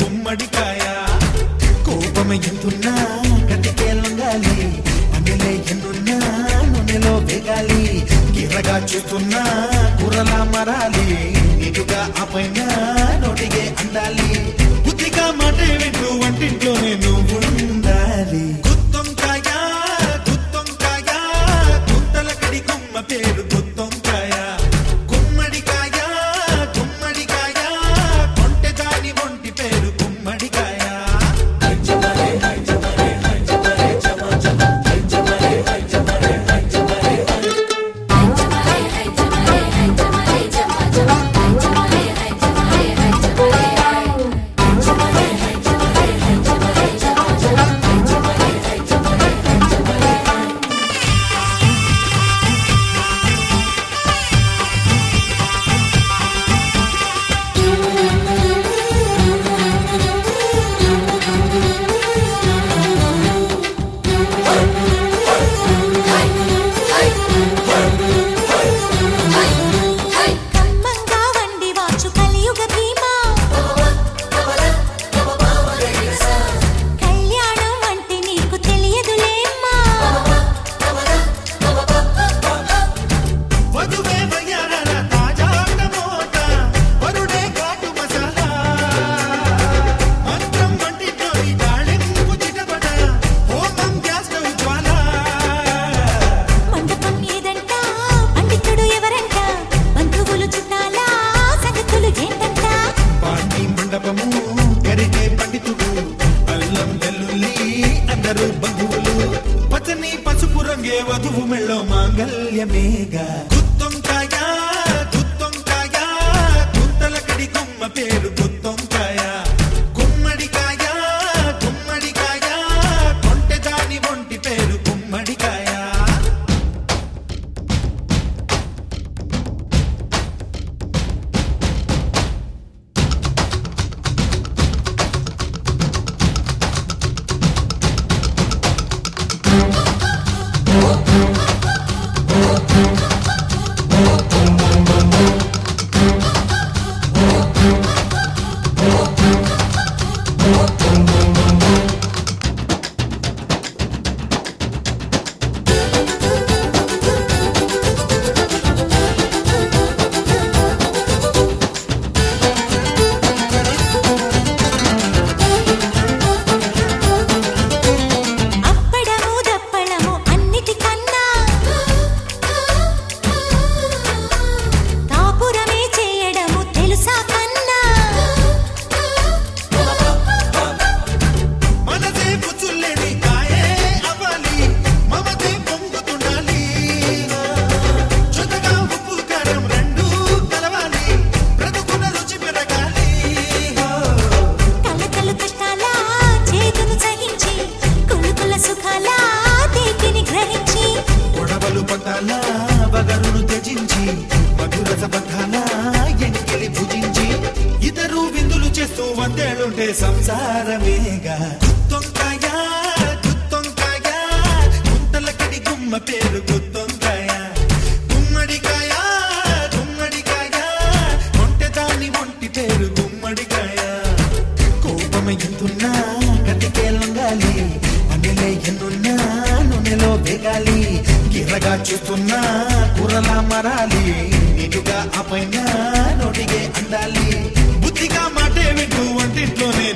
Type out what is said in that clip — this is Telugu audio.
గుమ్మడికాయ కోపం ఎంతున్నా కటికే లొంగాలి అందులే ఎన్నున్నా నూనెలో వేగాలి గిర్రగా చూస్తున్నా కూరలా మరాలి నీటుగా ఆ పైన నోటిగే అందాలి బుద్ధిగా మాట వింటూ వంటింట్లోనే నువ్వు ఉండాలి గుత్తొంకాయ గుత్తొంకాయ గుత్తల కడి గుమ్మ పేరు గుత్తొంకాయ గుమ్మడికాయ గుమ్మడికాయ కొంటె దాని ఒంటి పేరు గుమ్మడికాయ కమ్మంగా వండి వాచు కలియుగ భీమా కళ్యాణం అంటే నీకు తెలియదులేమ్మా వధువే వయ్యారాల తాజా టమోట, వరుడే ఘాటు మసాలా. మంత్రం వంటింట్లోని తాళింపు చిటపట, హోమం గ్యాస్ స్టవ్ జ్వాల. మండపం ఏదంట పండితుడు ఎవరంట బంధువులు చుట్టాలా సంగతులు ఏంటంట పాండి మండపము గరిగే పండితుడు అల్లం వెల్లుల్లి అందరూ బంధువులు పచ్చని పసుపు రంగే వధువు మెళ్ళో మాంగల్యమేగా గుత్తొంకాయ గుత్తొంకాయ గుత్తల కడి గుమ్మ పేరు గుత్తొంకాయ గుమ్మడికాయ గుమ్మడికాయ కొంటె దాని ఒంటి పేరు గుమ్మడికాయ అప్పడము దప్పడము అన్నిటికన్నా కాపురమే చేయడము తెలుసా కన్నా మనదే పుచ్చులేని కాయే అవ్వాలి మమతే పొంగుతుండాలి చుతగా ఉప్పు కారం రెండు కలవాలి బ్రతుకున రుచి పెరగాలి కలకలు కష్టాల చేతులు సహించి కొలుకుల సుఖాల తీపిని గ్రహించి గొడవలు పట్టాల బగరును త్యజించి మధురస పట్టాల ఎన్నికెలి భుజించి ఇద్దరు విందులు చేస్తూ వందేళ్ళుంటే సంసారమేగా గుత్తొంకాయ గుత్తొంకాయ గుంతల కడి గుమ్మ పేరు గుత్తొంకాయ గుమ్మడికాయ గుమ్మడికాయ కొంటె దాని ఒంటి పేరు గుమ్మడికాయ కోపం ఎంతున్నా కటికే లొంగాలి అందులే ఎన్నున్నా నూనెలో వేగాలి గిర్రగా చూస్తున్నా కూరలా మరాలి నీటుగా ఆ పైన నోటిగే అందాలి బుద్ధిగా మాటే వింటూ వంటింట్లోనే